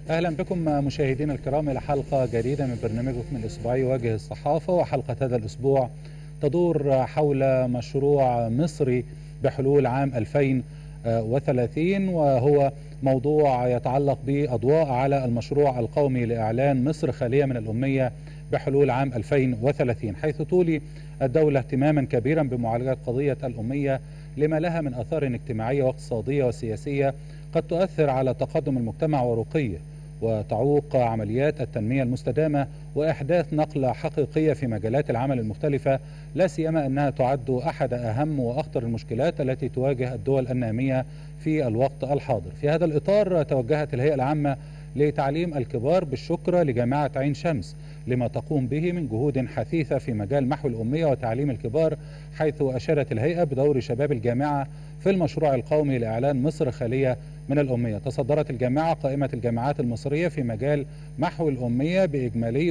اهلا بكم مشاهدينا الكرام الى حلقه جديده من برنامجكم الاسبوعي واجه الصحافه وحلقه هذا الاسبوع تدور حول مشروع مصري بحلول عام 2030 وهو موضوع يتعلق باضواء على المشروع القومي لاعلان مصر خاليه من الاميه بحلول عام 2030 حيث تولي الدوله اهتماما كبيرا بمعالجه قضيه الاميه لما لها من اثار اجتماعيه واقتصاديه وسياسيه قد تؤثر على تقدم المجتمع ورقيه وتعوق عمليات التنميه المستدامه واحداث نقله حقيقيه في مجالات العمل المختلفه لا سيما انها تعد احد اهم واخطر المشكلات التي تواجه الدول الناميه في الوقت الحاضر. في هذا الاطار توجهت الهيئه العامه لتعليم الكبار بالشكر لجامعه عين شمس لما تقوم به من جهود حثيثه في مجال محو الاميه وتعليم الكبار حيث اشارت الهيئه بدور شباب الجامعه في المشروع القومي لاعلان مصر خاليه من الأمية تصدرت الجامعة قائمة الجامعات المصرية في مجال محو الأمية بإجمالي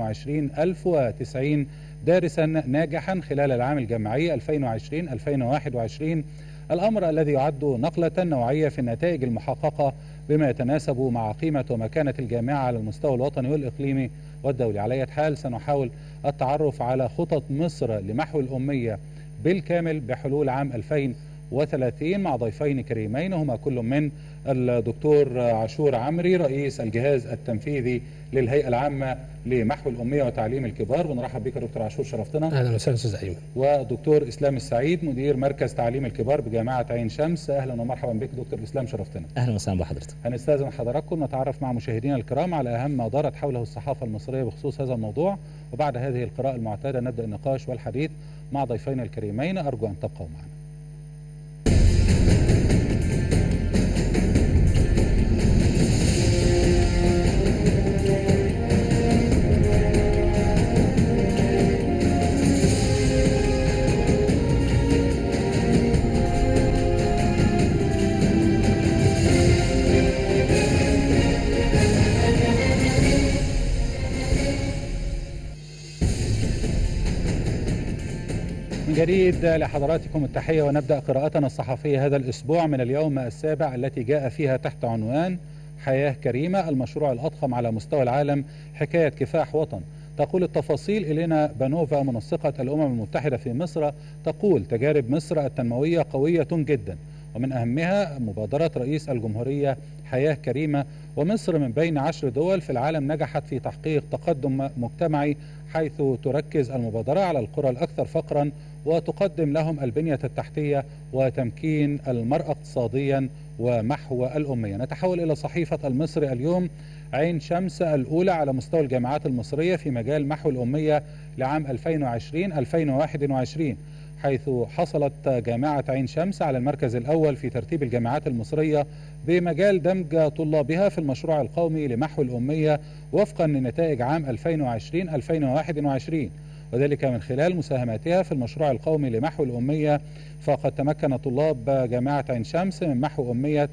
21090 دارسا ناجحا خلال العام الجامعي 2020-2021 الأمر الذي يعد نقلة نوعية في النتائج المحققة بما يتناسب مع قيمة ومكانة الجامعة على المستوى الوطني والإقليمي والدولي على حال سنحاول التعرف على خطط مصر لمحو الأمية بالكامل بحلول عام 2000 وثلاثين مع ضيفين كريمين هما كل من الدكتور عاشور عمري رئيس الجهاز التنفيذي للهيئة العامة لمحو الأمية وتعليم الكبار بنرحب بك دكتور عاشور شرفتنا أهلا وسهلا أستاذ أيمن ودكتور إسلام السعيد مدير مركز تعليم الكبار بجامعة عين شمس أهلا ومرحبا بك دكتور إسلام شرفتنا أهلا وسهلا بحضرتك هنستاذن حضراتكم نتعرف مع مشاهدينا الكرام على أهم ما دارت حوله الصحافة المصرية بخصوص هذا الموضوع وبعد هذه القراءة المعتادة نبدأ النقاش والحديث مع ضيفين الكريمين أرجو أن تبقوا معنا جديد لحضراتكم التحية ونبدأ قراءتنا الصحفية هذا الأسبوع من اليوم السابع التي جاء فيها تحت عنوان حياة كريمة المشروع الأضخم على مستوى العالم حكاية كفاح وطن تقول التفاصيل إلينا بانوفا منسقة الأمم المتحدة في مصر تقول تجارب مصر التنموية قوية جدا ومن أهمها مبادرة رئيس الجمهورية حياة كريمة ومصر من بين عشر دول في العالم نجحت في تحقيق تقدم مجتمعي حيث تركز المبادرة على القرى الأكثر فقرا وتقدم لهم البنية التحتية وتمكين المرأة اقتصاديا ومحو الأمية نتحول إلى صحيفة المصري اليوم عين شمس الأولى على مستوى الجامعات المصرية في مجال محو الأمية لعام 2020-2021 حيث حصلت جامعة عين شمس على المركز الأول في ترتيب الجامعات المصرية بمجال دمج طلابها في المشروع القومي لمحو الأمية وفقا لنتائج عام 2020-2021 وذلك من خلال مساهماتها في المشروع القومي لمحو الأمية فقد تمكن طلاب جامعة عين شمس من محو أمية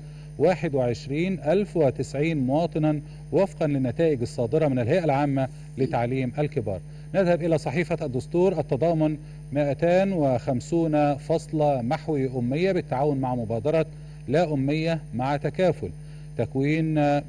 21090 مواطنا وفقا للنتائج الصادرة من الهيئة العامة لتعليم الكبار نذهب إلى صحيفة الدستور التضامن 250 فصل محو أمية بالتعاون مع مبادرة لا أمية مع تكافل تكوين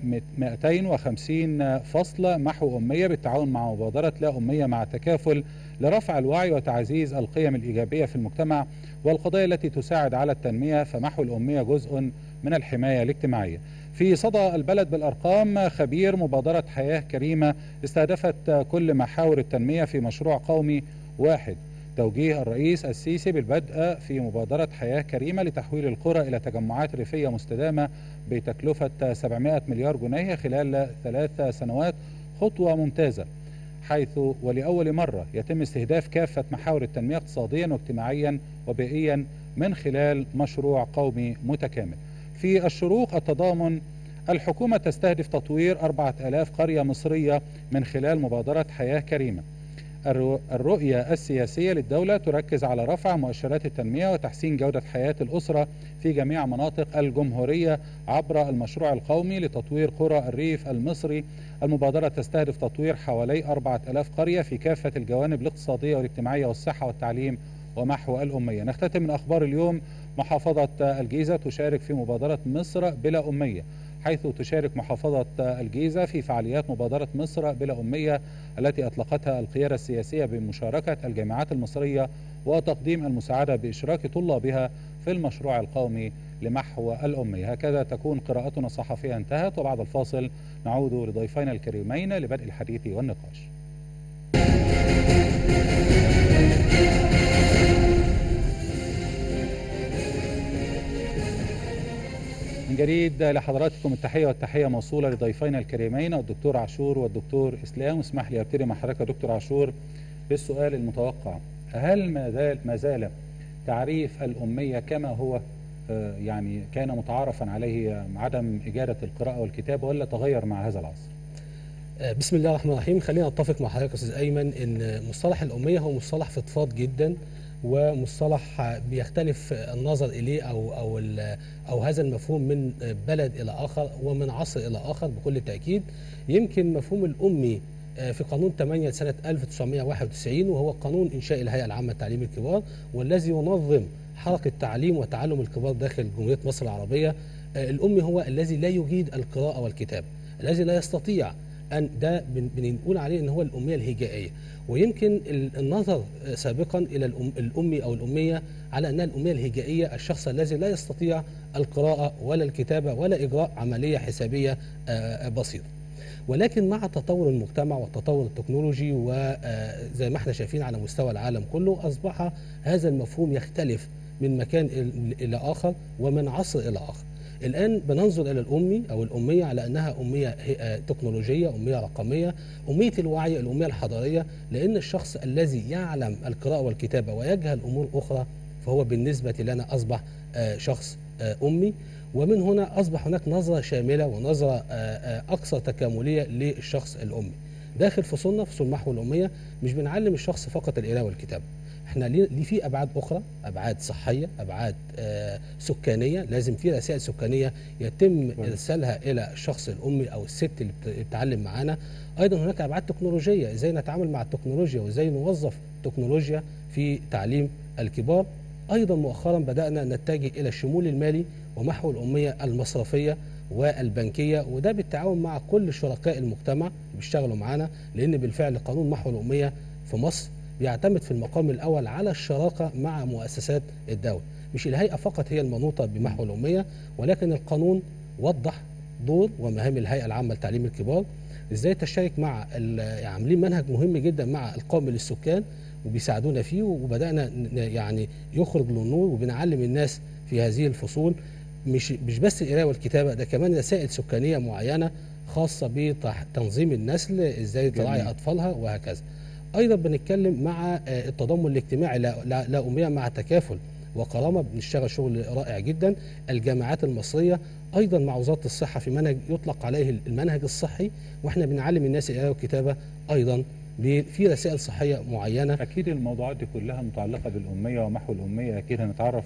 250 فصل محو أمية بالتعاون مع مبادرة لا أمية مع تكافل لرفع الوعي وتعزيز القيم الإيجابية في المجتمع والقضايا التي تساعد على التنمية فمحو الأمية جزء من الحماية الاجتماعية في صدى البلد بالأرقام خبير مبادرة حياة كريمة استهدفت كل محاور التنمية في مشروع قومي واحد توجيه الرئيس السيسي بالبدء في مبادرة حياة كريمة لتحويل القرى إلى تجمعات ريفية مستدامة بتكلفة 700 مليار جنيه خلال ثلاث سنوات خطوة ممتازة حيث ولأول مرة يتم استهداف كافة محاور التنمية اقتصاديا واجتماعيا وبيئيا من خلال مشروع قومي متكامل في الشروق التضامن الحكومة تستهدف تطوير 4000 قرية مصرية من خلال مبادرة حياة كريمة الرؤية السياسية للدولة تركز على رفع مؤشرات التنمية وتحسين جودة حياة الأسرة في جميع مناطق الجمهورية عبر المشروع القومي لتطوير قرى الريف المصري المبادرة تستهدف تطوير حوالي 4000 قرية في كافة الجوانب الاقتصادية والاجتماعية والصحة والتعليم ومحو الأمية نختتم من أخبار اليوم محافظة الجيزة تشارك في مبادرة مصر بلا أمية حيث تشارك محافظة الجيزة في فعاليات مبادرة مصر بلا أمية التي أطلقتها القيادة السياسية بمشاركة الجامعات المصرية وتقديم المساعدة بإشراك طلابها في المشروع القومي لمحو الأمية هكذا تكون قراءتنا الصحفية انتهت وبعد الفاصل نعود لضيفينا الكريمين لبدء الحديث والنقاش من جديد لحضراتكم التحية والتحية موصولة لضيفينا الكريمين الدكتور عاشور والدكتور إسلام اسمح لي أبتدي مع حضرتك يا دكتور عاشور بالسؤال المتوقع هل ما زال ما زال تعريف الأمية كما هو آه، يعني كان متعارفا عليه عدم إجادة القراءة والكتابة ولا تغير مع هذا العصر؟ بسم الله الرحمن الرحيم خلينا اتفق مع حضرتك يا استاذ ايمن ان مصطلح الاميه هو مصطلح فضفاض جدا ومصطلح بيختلف النظر اليه او او او هذا المفهوم من بلد الى اخر ومن عصر الى اخر بكل تاكيد يمكن مفهوم الامي في قانون 8 سنه 1991 وهو قانون انشاء الهيئه العامه لتعليم الكبار والذي ينظم حركه تعليم وتعلم الكبار داخل جمهوريه مصر العربيه الامي هو الذي لا يجيد القراءه والكتابه الذي لا يستطيع أن ده بنقول عليه ان هو الاميه الهجائيه ويمكن النظر سابقا الى الامي او الاميه على انها الاميه الهجائيه الشخص الذي لا يستطيع القراءه ولا الكتابه ولا اجراء عمليه حسابيه بسيطه ولكن مع تطور المجتمع والتطور التكنولوجي وزي ما احنا شايفين على مستوى العالم كله اصبح هذا المفهوم يختلف من مكان الى اخر ومن عصر الى اخر الآن بننظر إلى الأمي أو الأمية على أنها أمية تكنولوجية أمية رقمية أمية الوعي الأمية الحضارية لأن الشخص الذي يعلم القراءة والكتابة ويجهل أمور أخرى فهو بالنسبة لنا أصبح شخص أمي ومن هنا أصبح هناك نظرة شاملة ونظرة أكثر تكاملية للشخص الأمي داخل فصولنا فصول محو الأمية مش بنعلم الشخص فقط القراءة والكتابة احنا ليه في ابعاد اخرى ابعاد صحيه ابعاد آه سكانيه لازم في رسائل سكانيه يتم ارسالها الى الشخص الامي او الست اللي بتتعلم معانا ايضا هناك ابعاد تكنولوجيه ازاي نتعامل مع التكنولوجيا وازاي نوظف التكنولوجيا في تعليم الكبار ايضا مؤخرا بدانا نتجه الى الشمول المالي ومحو الاميه المصرفيه والبنكيه وده بالتعاون مع كل شركاء المجتمع اللي بيشتغلوا معانا لان بالفعل قانون محو الاميه في مصر بيعتمد في المقام الأول على الشراكة مع مؤسسات الدولة مش الهيئة فقط هي المنوطة بمحو الأمية ولكن القانون وضح دور ومهام الهيئة العامة لتعليم الكبار ازاي تشترك مع عاملين منهج مهم جدا مع القوم للسكان وبيساعدونا فيه وبدأنا يعني يخرج للنور وبنعلم الناس في هذه الفصول مش مش بس القراءة والكتابة ده كمان رسائل سكانية معينة خاصة بتنظيم النسل ازاي تراعي أطفالها وهكذا ايضا بنتكلم مع التضامن الاجتماعي لا, لا, لا اميه مع تكافل وكرامه بنشتغل شغل رائع جدا الجامعات المصريه ايضا مع وزاره الصحه في منهج يطلق عليه المنهج الصحي واحنا بنعلم الناس القراءه والكتابه ايضا في رسائل صحيه معينه اكيد الموضوعات دي كلها متعلقه بالاميه ومحو الاميه اكيد هنتعرف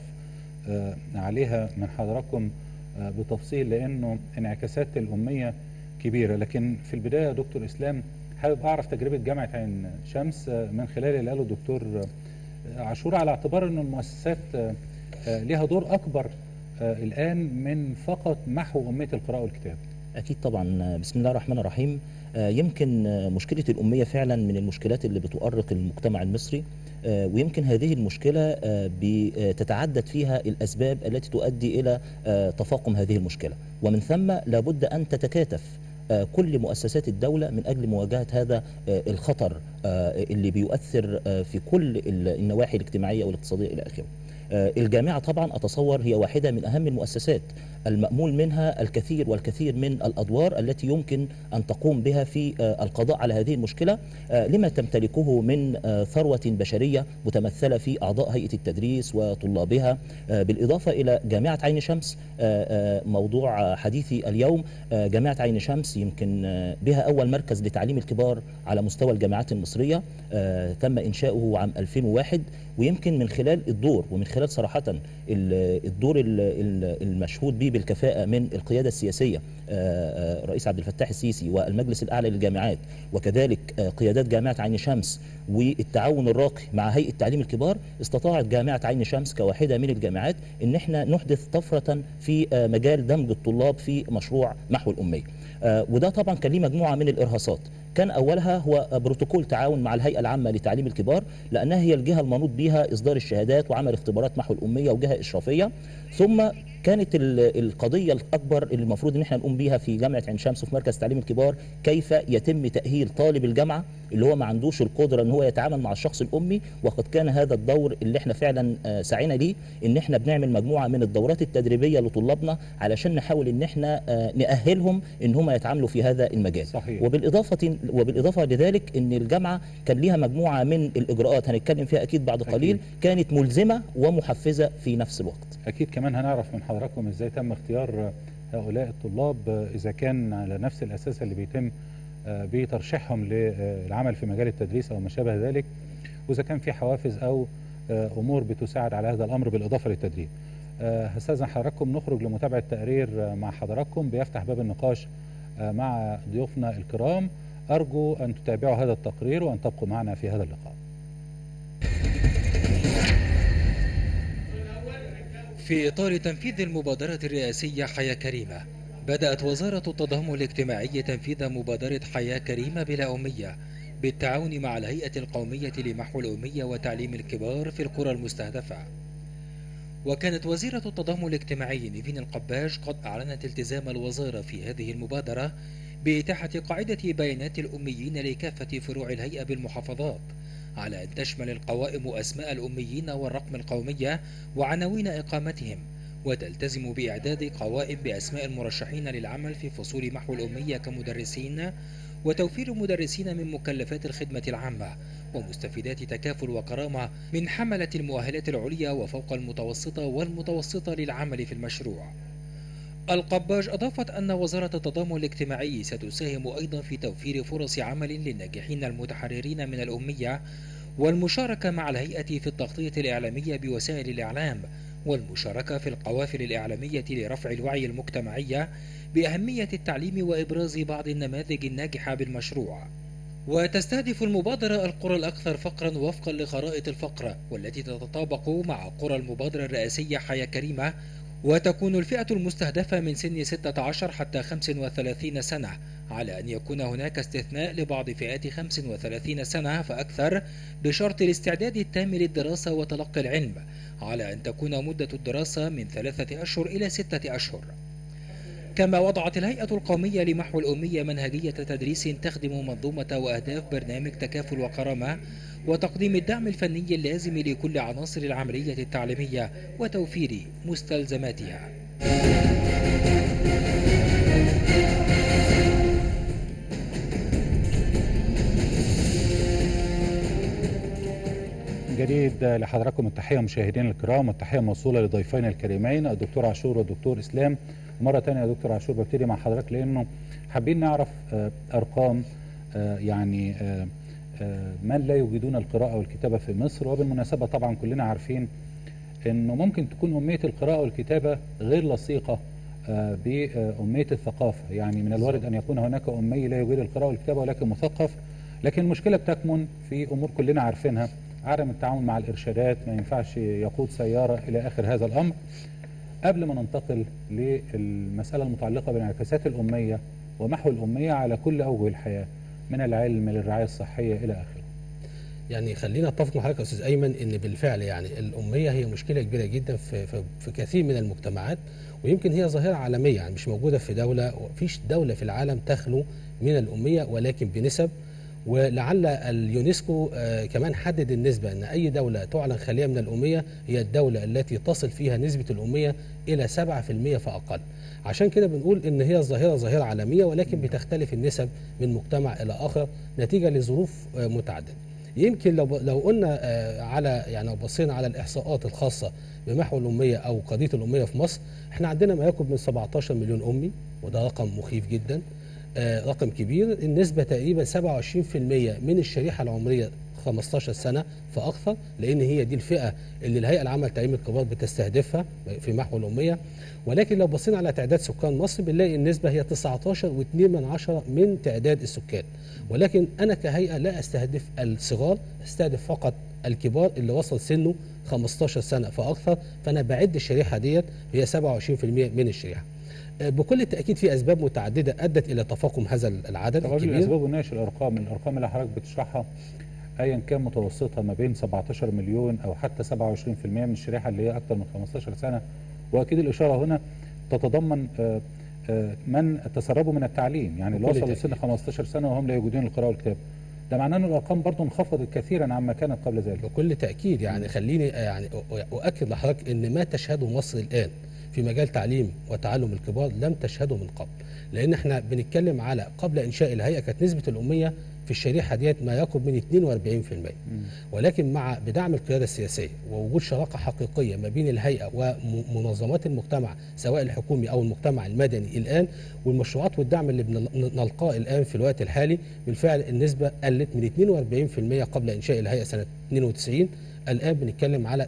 عليها من حضراتكم بتفصيل لانه انعكاسات الاميه كبيره لكن في البدايه يا دكتور اسلام حابب اعرف تجربه جامعه عين شمس من خلال اللي قاله الدكتور عاشور على اعتبار ان المؤسسات لها دور اكبر الان من فقط محو اميه القراءه والكتابه. اكيد طبعا بسم الله الرحمن الرحيم يمكن مشكله الاميه فعلا من المشكلات اللي بتؤرق المجتمع المصري ويمكن هذه المشكله بتتعدد فيها الاسباب التي تؤدي الى تفاقم هذه المشكله ومن ثم لابد ان تتكاتف كل مؤسسات الدولة من أجل مواجهة هذا الخطر اللي بيؤثر في كل النواحي الاجتماعية والاقتصادية إلى آخره الجامعة طبعا أتصور هي واحدة من أهم المؤسسات المأمول منها الكثير والكثير من الأدوار التي يمكن أن تقوم بها في القضاء على هذه المشكلة لما تمتلكه من ثروة بشرية متمثلة في أعضاء هيئة التدريس وطلابها بالإضافة إلى جامعة عين شمس موضوع حديثي اليوم جامعة عين شمس يمكن بها أول مركز لتعليم الكبار على مستوى الجامعات المصرية تم إنشاؤه عام 2001 ويمكن من خلال الدور ومن خلال خلال صراحه ال- الدور ال- ال- المشهود به بالكفاءه من القياده السياسيه آه، آه، رئيس عبد الفتاح السيسي والمجلس الاعلى للجامعات وكذلك آه، قيادات جامعه عين شمس والتعاون الراقي مع هيئه تعليم الكبار استطاعت جامعه عين شمس كواحده من الجامعات ان احنا نحدث طفره في آه، مجال دمج الطلاب في مشروع محو الاميه آه، وده طبعا كان ليه مجموعه من الارهاصات كان اولها هو بروتوكول تعاون مع الهيئه العامه لتعليم الكبار لانها هي الجهه المنوط بها اصدار الشهادات وعمل اختبارات محو الاميه وجهه اشرافيه ثم كانت ال- القضيه الاكبر اللي المفروض ان احنا نقوم بيها في جامعه عين شمس وفي مركز تعليم الكبار كيف يتم تاهيل طالب الجامعه اللي هو ما عندوش القدره ان هو يتعامل مع الشخص الامي وقد كان هذا الدور اللي احنا فعلا آه، سعينا ليه ان احنا بنعمل مجموعه من الدورات التدريبيه لطلابنا علشان نحاول ان احنا آه، ناهلهم ان هم يتعاملوا في هذا المجال صحيح. وبالاضافه وبالاضافه لذلك ان الجامعه كان ليها مجموعه من الاجراءات هنتكلم فيها اكيد بعد قليل أكيد. كانت ملزمه ومحفزه في نفس الوقت أكيد كمان هنعرف من حضراتكم إزاي تم اختيار هؤلاء الطلاب إذا كان على نفس الأساس اللي بيتم آه، بترشيحهم للعمل في مجال التدريس أو ما شابه ذلك وإذا كان في حوافز أو آه، أمور بتساعد على هذا الأمر بالإضافة للتدريب آه، هستاذن حضراتكم نخرج لمتابعة تقرير آه، مع حضراتكم بيفتح باب النقاش آه، مع ضيوفنا الكرام أرجو أن تتابعوا هذا التقرير وأن تبقوا معنا في هذا اللقاء في إطار تنفيذ المبادرة الرئاسية حياة كريمة بدأت وزارة التضامن الاجتماعي تنفيذ مبادرة حياة كريمة بلا أمية بالتعاون مع الهيئة القومية لمحو الأمية وتعليم الكبار في القرى المستهدفة وكانت وزيرة التضامن الاجتماعي نيفين القباش قد أعلنت التزام الوزارة في هذه المبادرة بإتاحة قاعدة بيانات الأميين لكافة فروع الهيئة بالمحافظات على أن تشمل القوائم أسماء الأميين والرقم القومية وعناوين إقامتهم وتلتزم بإعداد قوائم بأسماء المرشحين للعمل في فصول محو الأمية كمدرسين وتوفير مدرسين من مكلفات الخدمة العامة ومستفيدات تكافل وكرامة من حملة المؤهلات العليا وفوق المتوسطة والمتوسطة للعمل في المشروع القباج أضافت أن وزارة التضامن الاجتماعي ستساهم أيضا في توفير فرص عمل للناجحين المتحررين من الأمية والمشاركة مع الهيئة في التغطية الإعلامية بوسائل الإعلام والمشاركة في القوافل الإعلامية لرفع الوعي المجتمعي بأهمية التعليم وإبراز بعض النماذج الناجحة بالمشروع وتستهدف المبادرة القرى الأكثر فقرا وفقا لخرائط الفقر والتي تتطابق مع قرى المبادرة الرئاسية حياة كريمة وتكون الفئة المستهدفة من سن 16 حتى 35 سنة على أن يكون هناك استثناء لبعض فئات 35 سنة فأكثر بشرط الاستعداد التام للدراسة وتلقي العلم على أن تكون مدة الدراسة من ثلاثة أشهر إلى ستة أشهر كما وضعت الهيئة القومية لمحو الأمية منهجية تدريس تخدم منظومة وأهداف برنامج تكافل وكرامة وتقديم الدعم الفني اللازم لكل عناصر العملية التعليمية وتوفير مستلزماتها من جديد لحضراتكم التحية مشاهدينا الكرام والتحية موصولة لضيفينا الكريمين الدكتور عاشور والدكتور إسلام مرة تانية يا دكتور عاشور ببتدي مع حضرتك لأنه حابين نعرف آه، أرقام آه، يعني آه، آه، من لا يجيدون القراءة والكتابة في مصر وبالمناسبة طبعا كلنا عارفين أنه ممكن تكون أمية القراءة والكتابة غير لصيقة آه، بأمية الثقافة يعني من الوارد أن يكون هناك أمي لا يجيد القراءة والكتابة ولكن مثقف لكن المشكلة بتكمن في أمور كلنا عارفينها عدم التعاون مع الإرشادات ما ينفعش يقود سيارة إلى آخر هذا الأمر قبل ما ننتقل للمسألة المتعلقة بانعكاسات الأمية ومحو الأمية على كل أوجه الحياة من العلم للرعاية الصحية إلى آخره يعني خلينا اتفق مع حضرتك يا استاذ ايمن ان بالفعل يعني الاميه هي مشكله كبيره جدا في في, في كثير من المجتمعات ويمكن هي ظاهره عالميه يعني مش موجوده في دوله مفيش دوله في العالم تخلو من الاميه ولكن بنسب ولعل اليونسكو آه، كمان حدد النسبة أن أي دولة تعلن خالية من الأمية هي الدولة التي تصل فيها نسبة الأمية إلى 7% فأقل عشان كده بنقول أن هي ظاهرة ظاهرة عالمية ولكن بتختلف النسب من مجتمع إلى آخر نتيجة لظروف آه، متعددة يمكن لو لو قلنا آه، على يعني لو بصينا على الإحصاءات الخاصة بمحو الأمية أو قضية الأمية في مصر احنا عندنا ما يقرب من 17 مليون أمي وده رقم مخيف جدا آه، رقم كبير النسبة تقريبا 27% من الشريحة العمرية 15 سنه فاكثر لان هي دي الفئه اللي الهيئه العامه لتعليم الكبار بتستهدفها في محو الاميه ولكن لو بصينا على تعداد سكان مصر بنلاقي النسبه هي 19.2 من عشرة من تعداد السكان ولكن انا كهيئه لا استهدف الصغار استهدف فقط الكبار اللي وصل سنه 15 سنه فاكثر فانا بعد الشريحه ديت هي 27% من الشريحه بكل تاكيد في اسباب متعدده ادت الى تفاقم هذا العدد طب قبل الكبير الاسباب ونناقش الارقام الارقام اللي حضرتك بتشرحها ايا كان متوسطها ما بين 17 مليون او حتى 27% من الشريحه اللي هي اكثر من 15 سنه واكيد الاشاره هنا تتضمن آه، آه، من تسربوا من التعليم يعني اللي بكل وصلوا لسن تأكيد. 15 سنه وهم لا يجيدون القراءه والكتابه ده معناه ان الارقام برضه انخفضت كثيرا عما كانت قبل ذلك بكل تاكيد يعني خليني يعني أ- اؤكد لحضرتك ان ما تشهده مصر الان في مجال تعليم وتعلم الكبار لم تشهده من قبل لان احنا بنتكلم على قبل انشاء الهيئه كانت نسبه الاميه في الشريحه ديت ما يقرب من 42% مم. ولكن مع بدعم القياده السياسيه ووجود شراكه حقيقيه ما بين الهيئه ومنظمات المجتمع سواء الحكومي او المجتمع المدني الان والمشروعات والدعم اللي بنلقاه الان في الوقت الحالي بالفعل النسبه قلت من 42% قبل انشاء الهيئه سنه 92 الان بنتكلم على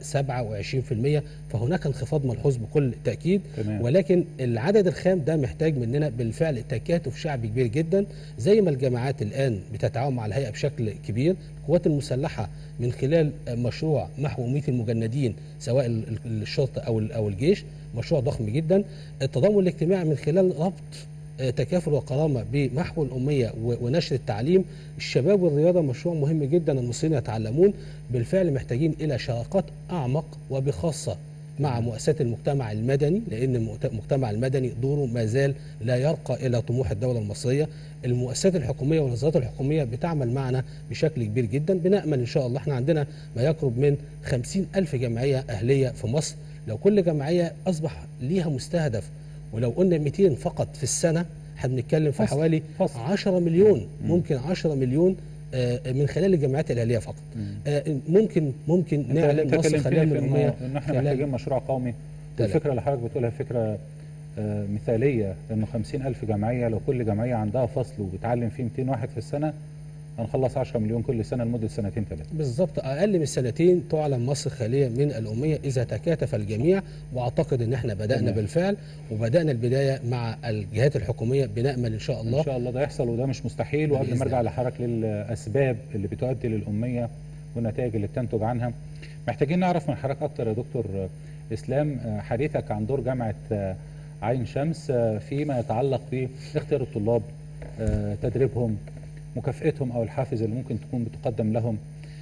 27% فهناك انخفاض ملحوظ بكل تاكيد تمام ولكن العدد الخام ده محتاج مننا بالفعل تكاتف شعبي كبير جدا زي ما الجامعات الان بتتعاون مع الهيئه بشكل كبير القوات المسلحه من خلال مشروع محو اميه المجندين سواء ال- ال- الشرطه او ال- او الجيش مشروع ضخم جدا التضامن الاجتماعي من خلال ربط آه، تكافل وكرامه بمحو الاميه و- ونشر التعليم الشباب والرياضه مشروع مهم جدا المصريين يتعلمون بالفعل محتاجين الى شراكات اعمق وبخاصه مع مؤسسات المجتمع المدني لان المؤت- المجتمع المدني دوره ما زال لا يرقى الى طموح الدوله المصريه المؤسسات الحكوميه والوزارات الحكوميه بتعمل معنا بشكل كبير جدا بنامل ان شاء الله احنا عندنا ما يقرب من 50 الف جمعيه اهليه في مصر لو كل جمعيه اصبح ليها مستهدف ولو قلنا 200 فقط في السنه احنا بنتكلم في فصل. حوالي فصل. 10 مليون مم. ممكن 10 مليون آه، من خلال الجمعيات الاهليه فقط مم. آه، ممكن ممكن انت نعلن انت مصر كلمتني خلال في الاميه انه ان احنا خلال- محتاجين مشروع قومي تمام. الفكره اللي حضرتك بتقولها فكره آه، مثاليه انه 50 الف جمعيه لو كل جمعيه عندها فصل وبتعلم فيه 200 واحد في السنه هنخلص 10 مليون كل سنه لمده سنتين ثلاثه بالظبط اقل من سنتين تعلن مصر خاليه من الاميه اذا تكاتف الجميع واعتقد ان احنا بدانا تمام. بالفعل وبدانا البدايه مع الجهات الحكوميه بنامل ان شاء الله ان شاء الله ده يحصل وده مش مستحيل وقبل بإذن ما ارجع الله. لحضرتك للاسباب اللي بتؤدي للاميه والنتائج اللي بتنتج عنها محتاجين نعرف من حضرتك اكتر يا دكتور آه، اسلام آه، حديثك عن دور جامعه آه، عين شمس آه، فيما يتعلق باختيار الطلاب آه، تدريبهم مكافئتهم او الحافز اللي ممكن تكون بتقدم لهم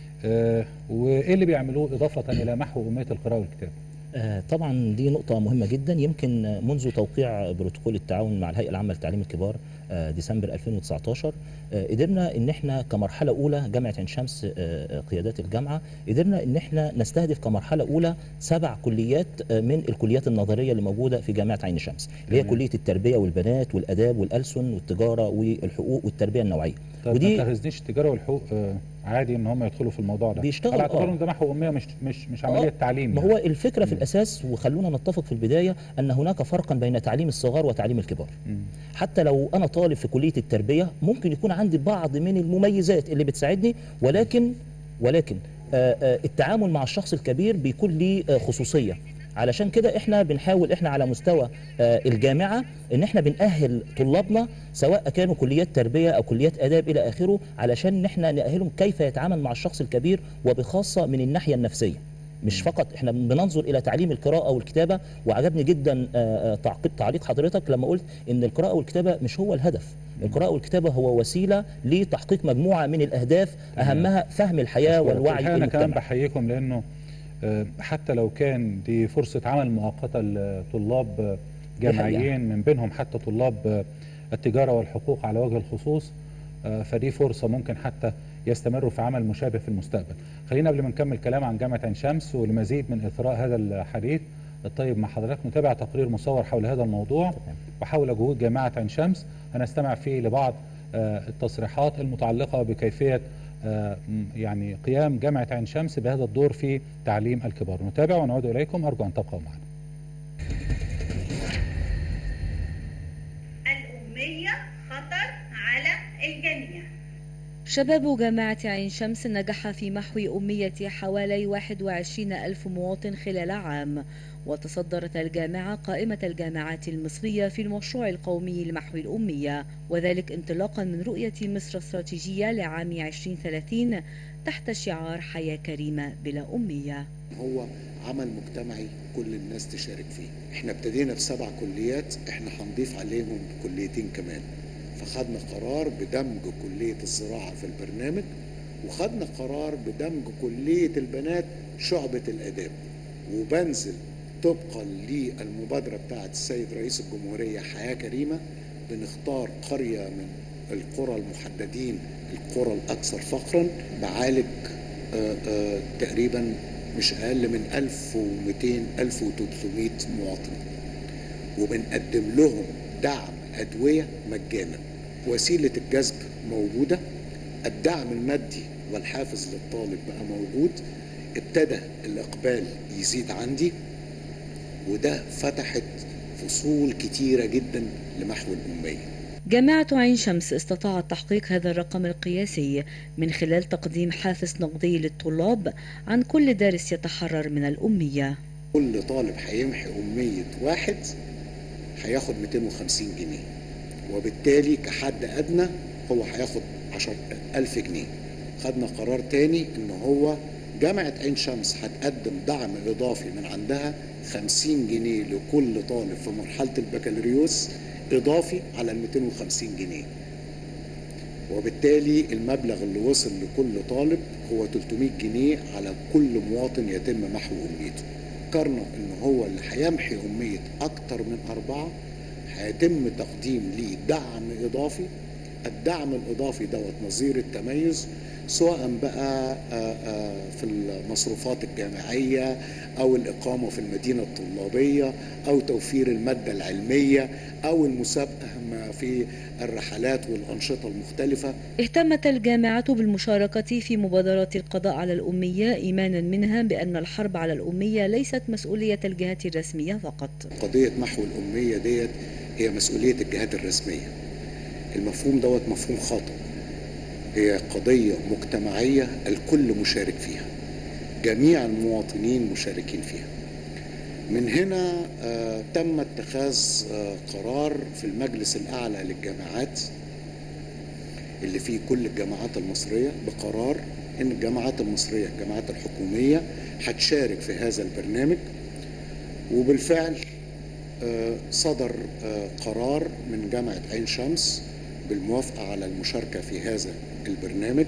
آه، وايه اللي بيعملوه اضافه الى محو اميه القراءه والكتابه آه، طبعا دي نقطة مهمة جدا يمكن آه، منذ توقيع بروتوكول التعاون مع الهيئة العامة لتعليم الكبار آه، ديسمبر 2019 آه، قدرنا ان احنا كمرحلة أولى جامعة عين شمس آه، آه، قيادات الجامعة قدرنا ان احنا نستهدف كمرحلة أولى سبع كليات آه، من الكليات النظرية اللي موجودة في جامعة عين شمس اللي هي تمام. كلية التربية والبنات والآداب والألسن والتجارة والحقوق والتربية النوعية طيب ودي- ما تهزنيش التجاره والحقوق آه، عادي ان هم يدخلوا في الموضوع ده بيشتغل، على اعتبار آه. ان ده محو اميه مش مش مش آه، عمليه تعليم ما يعني. هو الفكرة في مم. الأساس وخلونا نتفق في البداية أن هناك فرقا بين تعليم الصغار وتعليم الكبار مم. حتى لو انا طالب في كليه التربيه ممكن يكون عندي بعض من المميزات اللي بتساعدني ولكن ولكن آه، آه، التعامل مع الشخص الكبير بيكون ليه آه، خصوصيه علشان كده احنا بنحاول احنا على مستوى آه، الجامعه ان احنا بنأهل طلابنا سواء كانوا كليات تربيه او كليات اداب الى اخره علشان ان احنا نأهلهم كيف يتعامل مع الشخص الكبير وبخاصه من الناحيه النفسيه مش فقط احنا بننظر الى تعليم القراءه والكتابه وعجبني جدا آه، آه، تعقيب تعليق حضرتك لما قلت ان القراءه والكتابه مش هو الهدف القراءه والكتابه هو وسيله لتحقيق مجموعه من الاهداف اهمها فهم الحياه أشكرك. والوعي والحقيقة انا كمان المجتمعي بحييكم لانه آه، حتى لو كان دي فرصه عمل مؤقته لطلاب آه، جامعيين من بينهم حتى طلاب آه، التجاره والحقوق على وجه الخصوص آه، فدي فرصه ممكن حتى يستمروا في عمل مشابه في المستقبل. خلينا قبل ما نكمل كلام عن جامعه عين شمس ولمزيد من اثراء هذا الحديث الطيب مع حضرتك نتابع تقرير مصور حول هذا الموضوع وحول جهود جامعه عين شمس هنستمع فيه لبعض آه، التصريحات المتعلقه بكيفيه آه، م- يعني قيام جامعه عين شمس بهذا الدور في تعليم الكبار. نتابع ونعود اليكم ارجو ان تبقوا معنا. الأمية خطر على الجميع شباب جامعة عين شمس نجح في محو أمية حوالي 21 ألف مواطن خلال عام وتصدرت الجامعة قائمة الجامعات المصرية في المشروع القومي لمحو الأمية وذلك انطلاقا من رؤية مصر استراتيجية لعام 2030 تحت شعار حياة كريمة بلا أمية هو عمل مجتمعي كل الناس تشارك فيه احنا ابتدينا بسبع كليات احنا هنضيف عليهم كليتين كمان فخدنا قرار بدمج كلية الزراعة في البرنامج وخدنا قرار بدمج كلية البنات شعبة الآداب وبنزل طبقا للمبادرة بتاعت السيد رئيس الجمهورية حياة كريمة بنختار قرية من القرى المحددين القرى الأكثر فقرا بعالج آآ آآ تقريبا مش أقل من 1200 1300 مواطن وبنقدم لهم دعم أدوية مجانا وسيلة الجذب موجودة الدعم المادي والحافز للطالب بقى موجود ابتدى الإقبال يزيد عندي وده فتحت فصول كتيرة جدا لمحو الأمية جامعة عين شمس استطاعت تحقيق هذا الرقم القياسي من خلال تقديم حافز نقدي للطلاب عن كل دارس يتحرر من الأمية كل طالب هيمحي أمية واحد هياخد 250 جنيه وبالتالي كحد أدنى هو هياخد 10000 جنيه خدنا قرار تاني إن هو جامعة عين شمس هتقدم دعم إضافي من عندها 50 جنيه لكل طالب في مرحلة البكالوريوس إضافي على ال 250 جنيه وبالتالي المبلغ اللي وصل لكل طالب هو 300 جنيه على كل مواطن يتم محو أمنيته فكرنا إن هو اللي هيمحي أمية أكتر من أربعة هيتم تقديم ليه دعم إضافي الدعم الإضافي دوت نظير التميز سواء بقى في المصروفات الجامعية أو الإقامة في المدينة الطلابية أو توفير المادة العلمية أو المسابقة في الرحلات والأنشطة المختلفة اهتمت الجامعة بالمشاركة في مبادرات القضاء على الأمية إيمانا منها بأن الحرب على الأمية ليست مسؤولية الجهات الرسمية فقط قضية محو الأمية ديت هي مسؤولية الجهات الرسمية المفهوم دوت مفهوم خاطئ هي قضية مجتمعية الكل مشارك فيها جميع المواطنين مشاركين فيها من هنا آه تم اتخاذ آه قرار في المجلس الأعلى للجامعات اللي فيه كل الجامعات المصرية بقرار إن الجامعات المصرية الجامعات الحكومية هتشارك في هذا البرنامج وبالفعل آه صدر قرار من جامعة عين شمس بالموافقة على المشاركة في هذا البرنامج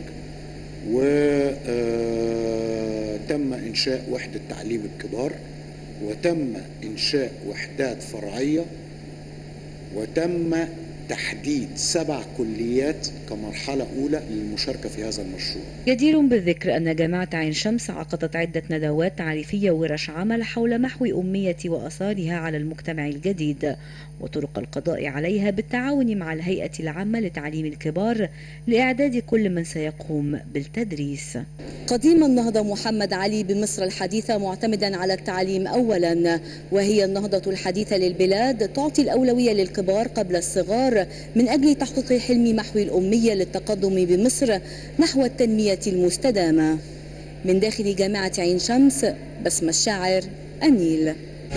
وتم إنشاء وحدة تعليم الكبار وتم إنشاء وحدات فرعية وتم تحديد سبع كليات كمرحلة أولى للمشاركة في هذا المشروع جدير بالذكر أن جامعة عين شمس عقدت عدة ندوات تعريفية ورش عمل حول محو أمية وأثارها على المجتمع الجديد وطرق القضاء عليها بالتعاون مع الهيئة العامة لتعليم الكبار لإعداد كل من سيقوم بالتدريس قديم النهضة محمد علي بمصر الحديثة معتمدا على التعليم أولا وهي النهضة الحديثة للبلاد تعطي الأولوية للكبار قبل الصغار من أجل تحقيق حلم محو الأمية للتقدم بمصر نحو التنمية المستدامة من داخل جامعة عين شمس بسمة الشاعر النيل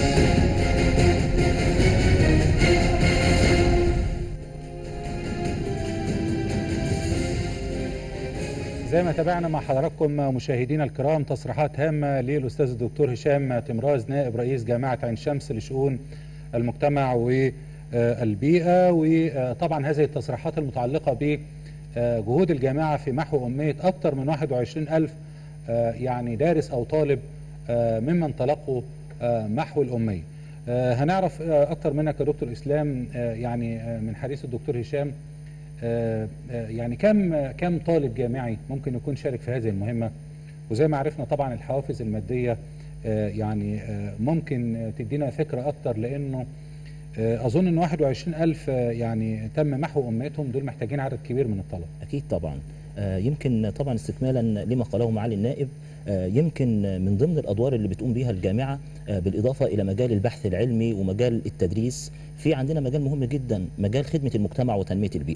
زي ما تابعنا مع حضراتكم مشاهدينا الكرام تصريحات هامة للأستاذ الدكتور هشام تمراز نائب رئيس جامعة عين شمس لشؤون المجتمع والبيئة وطبعا هذه التصريحات المتعلقة بجهود الجامعة في محو أمية أكثر من 21 ألف يعني دارس أو طالب ممن تلقوا محو الأمية هنعرف أكثر منك يا دكتور إسلام يعني من حديث الدكتور هشام يعني كم كم طالب جامعي ممكن يكون شارك في هذه المهمة وزي ما عرفنا طبعا الحوافز المادية يعني ممكن تدينا فكرة أكتر لأنه أظن أن 21 ألف يعني تم محو أمتهم دول محتاجين عدد كبير من الطلب أكيد طبعا يمكن طبعا استكمالا لما قاله معالي النائب يمكن من ضمن الادوار اللي بتقوم بها الجامعه بالاضافه الى مجال البحث العلمي ومجال التدريس في عندنا مجال مهم جدا مجال خدمه المجتمع وتنميه البيئه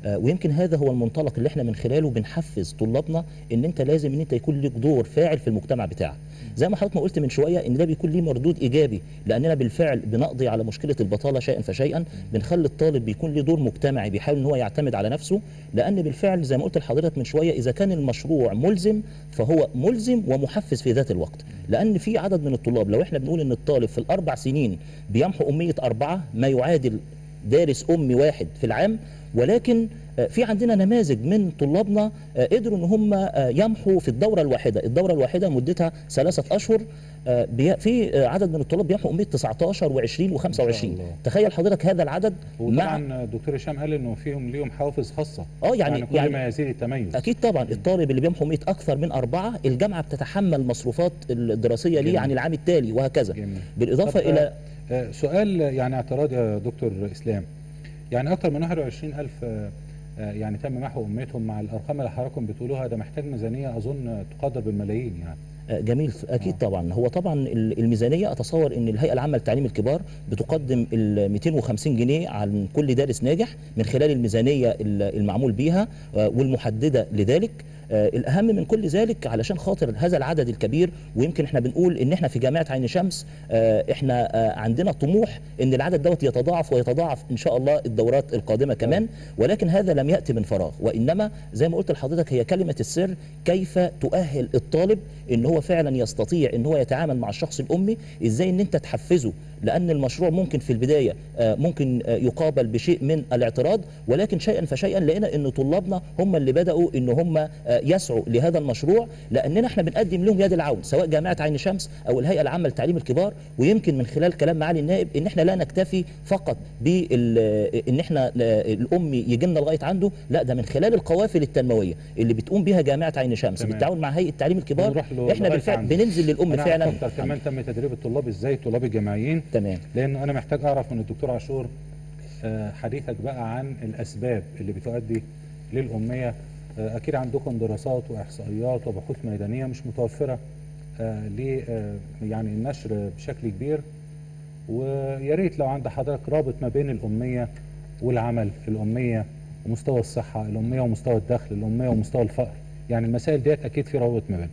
آه، ويمكن هذا هو المنطلق اللي احنا من خلاله بنحفز طلابنا ان انت لازم ان انت يكون لك دور فاعل في المجتمع بتاعك زي ما حضرتك ما قلت من شويه ان ده بيكون ليه مردود ايجابي لاننا بالفعل بنقضي على مشكله البطاله شيئا فشيئا بنخلي الطالب بيكون له دور مجتمعي بيحاول ان هو يعتمد على نفسه لان بالفعل زي ما قلت لحضرتك من شويه اذا كان المشروع ملزم فهو ملزم ومحفز في ذات الوقت لان في عدد من الطلاب لو احنا بنقول ان الطالب في الاربع سنين بيمحو اميه اربعه ما يعادل دارس امي واحد في العام ولكن آه، في عندنا نماذج من طلابنا آه، قدروا ان هم آه، يمحوا في الدوره الواحده، الدوره الواحده مدتها ثلاثه اشهر آه، بي- في آه، عدد من الطلاب بيمحوا اميه 19 و20 و25 الله. تخيل حضرتك هذا العدد مع وطبعا الدكتور هشام قال انه فيهم ليهم حوافز خاصه اه يعني يعني كل يعني ما يزيد التميز اكيد طبعا الطالب اللي بيمحو 100 اكثر من اربعه الجامعه بتتحمل مصروفات الدراسيه ليه جميل. عن العام التالي وهكذا جميل بالاضافه طب، الى آه، سؤال يعني اعتراض يا دكتور اسلام يعني اكثر من 21000 آه، آه، يعني تم محو اميتهم مع الارقام اللي حضراتكم بتقولوها ده محتاج ميزانيه اظن تقدر بالملايين يعني آه، جميل اكيد آه. طبعا هو طبعا ال- الميزانيه اتصور ان الهيئه العامه للتعليم الكبار بتقدم ال 250 جنيه عن كل دارس ناجح من خلال الميزانيه ال- المعمول بيها آه، والمحدده لذلك آه، الاهم من كل ذلك علشان خاطر هذا العدد الكبير ويمكن احنا بنقول ان احنا في جامعه عين شمس آه، احنا آه، عندنا طموح ان العدد دوت يتضاعف ويتضاعف ان شاء الله الدورات القادمه كمان ولكن هذا لم ياتي من فراغ وانما زي ما قلت لحضرتك هي كلمه السر كيف تؤهل الطالب ان هو فعلا يستطيع ان هو يتعامل مع الشخص الامي ازاي ان انت تحفزه لان المشروع ممكن في البدايه آه، ممكن آه، يقابل بشيء من الاعتراض ولكن شيئا فشيئا لقينا ان طلابنا هم اللي بداوا ان هم آه، يسعوا لهذا المشروع لاننا احنا بنقدم لهم يد العون سواء جامعه عين شمس او الهيئه العامه للتعليم الكبار ويمكن من خلال كلام معالي النائب ان احنا لا نكتفي فقط بال ان احنا آه، الام يجي لنا لغايه عنده لا ده من خلال القوافل التنمويه اللي بتقوم بها جامعه عين شمس تمام. بالتعاون مع هيئه التعليم الكبار بنروح له احنا لغاية بالفعل عنده. بننزل للام انا فعلا اكتر كمان تم تدريب الطلاب ازاي طلاب الجامعيين تمام لان انا محتاج اعرف من الدكتور عاشور آه، حديثك بقى عن الاسباب اللي بتؤدي للاميه آه، اكيد عندكم دراسات واحصائيات وبحوث ميدانيه مش متوفره آه، ل آه، يعني النشر بشكل كبير ويا ريت لو عند حضرتك رابط ما بين الاميه والعمل الاميه ومستوى الصحه الاميه ومستوى الدخل الاميه ومستوى الفقر يعني المسائل ديت اكيد في روابط ما بينهم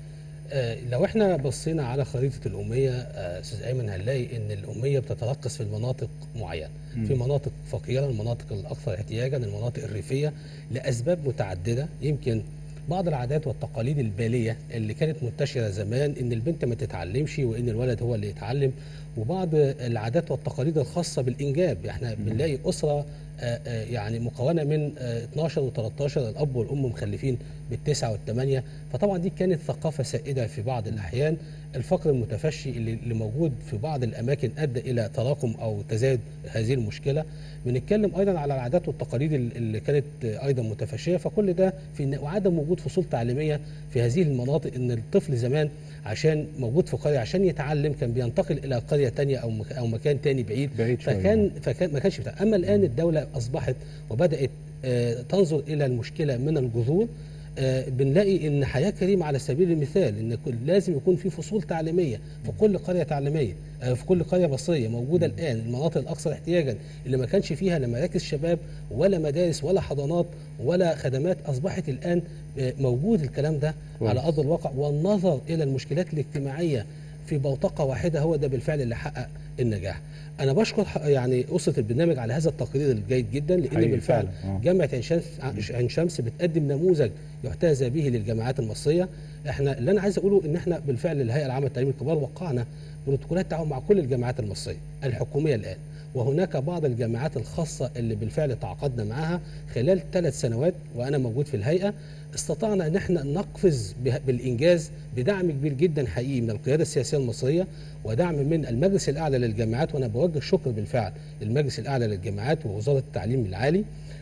آه، لو احنا بصينا على خريطه الاميه آه، استاذ ايمن هنلاقي ان الاميه بتتركز في المناطق معينه في مناطق فقيره المناطق الاكثر احتياجا المناطق الريفيه لاسباب متعدده يمكن بعض العادات والتقاليد الباليه اللي كانت منتشره زمان ان البنت ما تتعلمش وان الولد هو اللي يتعلم وبعض العادات والتقاليد الخاصه بالانجاب احنا بنلاقي اسره آه، آه، يعني مكونه من آه، 12 و13 الاب والام مخلفين بالتسعه والثمانيه فطبعا دي كانت ثقافه سائده في بعض الاحيان الفقر المتفشي اللي اللي موجود في بعض الاماكن ادى الى تراكم او تزايد هذه المشكله بنتكلم ايضا على العادات والتقاليد ال- اللي كانت آه، ايضا متفشيه فكل ده في وعدم وجود فصول تعليميه في هذه المناطق ان الطفل زمان عشان موجود في قريه عشان يتعلم كان بينتقل الى قريه تانية او مك- او مكان تاني بعيد بعيد شوية. فكان فكان ما كانش بتاع اما الان الدوله اصبحت وبدات آه، تنظر الى المشكله من الجذور آه، بنلاقي ان حياه كريمه على سبيل المثال ان كل- لازم يكون في فصول تعليميه في كل قريه تعليميه آه، في كل قريه مصريه موجوده الان المناطق الاكثر احتياجا اللي ما كانش فيها لا مراكز شباب ولا مدارس ولا حضانات ولا خدمات اصبحت الان آه، موجود الكلام ده كويس. على ارض الواقع والنظر الى المشكلات الاجتماعيه في بوتقه واحده هو ده بالفعل اللي حقق النجاح. انا بشكر ح- يعني اسره البرنامج على هذا التقرير الجيد جدا لان حقيقي بالفعل فعلا، آه. جامعه عين شمس عين شمس بتقدم نموذج يحتذى به للجامعات المصريه احنا اللي انا عايز اقوله ان احنا بالفعل الهيئه العامه للتعليم الكبار وقعنا بروتوكولات تعاون مع كل الجامعات المصريه الحكوميه الان وهناك بعض الجامعات الخاصه اللي بالفعل تعاقدنا معها خلال ثلاث سنوات وانا موجود في الهيئه استطعنا ان احنا نقفز به- بالانجاز بدعم كبير جدا حقيقي من القياده السياسيه المصريه ودعم من المجلس الاعلى للجامعات وانا بوجه الشكر بالفعل للمجلس الاعلى للجامعات ووزاره التعليم العالي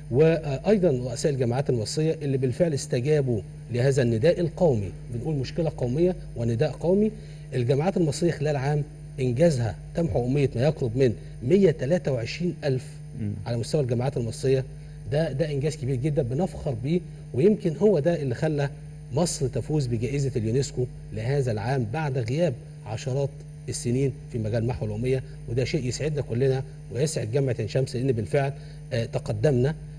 وايضا رؤساء الجامعات المصريه اللي بالفعل استجابوا لهذا النداء القومي بنقول مشكله قوميه ونداء قومي الجامعات المصريه خلال عام انجازها تمحو اميه ما يقرب من 123 الف على مستوى الجامعات المصريه ده ده انجاز كبير جدا بنفخر بيه ويمكن هو ده اللي خلى مصر تفوز بجائزه اليونسكو لهذا العام بعد غياب عشرات السنين في مجال محو الاميه وده شيء يسعدنا كلنا ويسعد جامعه عين شمس لان بالفعل آه، تقدمنا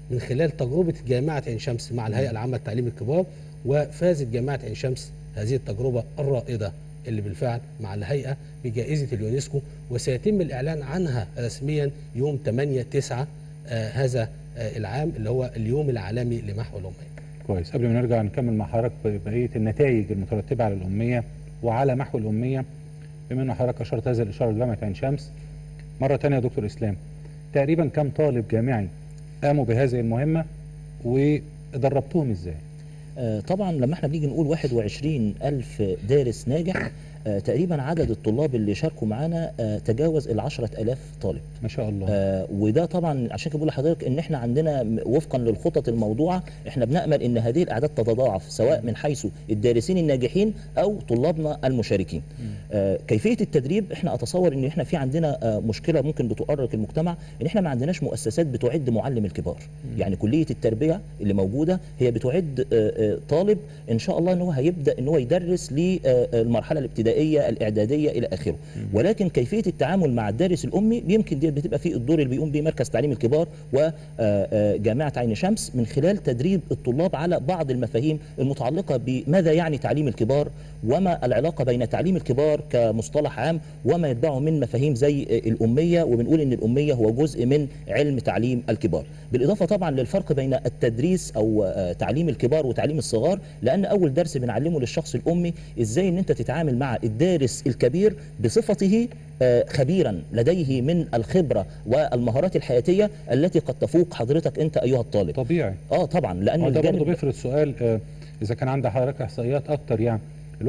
من خلال تجربه جامعه عين شمس مع الهيئه العامه لتعليم الكبار وفازت جامعه عين شمس هذه التجربه الرائده اللي بالفعل مع الهيئه بجائزه اليونسكو وسيتم الاعلان عنها رسميا يوم 8 9 آه هذا آه العام اللي هو اليوم العالمي لمحو الاميه. كويس قبل ما نرجع نكمل مع حضرتك بقيه النتائج المترتبه على الاميه وعلى محو الاميه بما ان حضرتك اشرت هذه الاشاره لجامعه عين شمس مره ثانيه يا دكتور اسلام تقريبا كم طالب جامعي قاموا بهذه المهمه ودربتهم ازاي؟ آه، طبعا لما احنا بنيجي نقول 21 ألف دارس ناجح آه، تقريبا عدد الطلاب اللي شاركوا معانا آه، تجاوز ال 10000 طالب ما شاء الله آه وده طبعا عشان كده بقول لحضرتك ان احنا عندنا م- وفقا للخطط الموضوعه احنا بنامل ان هذه الاعداد تتضاعف سواء من حيث الدارسين الناجحين او طلابنا المشاركين. آه كيفيه التدريب احنا اتصور ان احنا في عندنا آه مشكله ممكن بتؤرق المجتمع ان احنا ما عندناش مؤسسات بتعد معلم الكبار. يعني كليه التربيه اللي موجوده هي بتعد آه آه طالب ان شاء الله ان هو هيبدا ان هو يدرس للمرحله الابتدائيه الاعداديه الى اخره. ولكن كيفيه التعامل مع الدارس الامي يمكن دي بتبقى في الدور اللي بيقوم بيه مركز تعليم الكبار وجامعه عين شمس من خلال تدريب الطلاب على بعض المفاهيم المتعلقه بماذا يعني تعليم الكبار وما العلاقه بين تعليم الكبار كمصطلح عام وما يتبعه من مفاهيم زي الاميه وبنقول ان الاميه هو جزء من علم تعليم الكبار بالاضافه طبعا للفرق بين التدريس او آه، تعليم الكبار وتعليم الصغار لان اول درس بنعلمه للشخص الامي ازاي ان انت تتعامل مع الدارس الكبير بصفته آه، خبيرا لديه من الخبره والمهارات الحياتيه التي قد تفوق حضرتك انت ايها الطالب طبيعي اه طبعا لان هو ده الجانب- برضه بيفرض سؤال آه، اذا كان عند حضرتك احصائيات اكتر يعني ال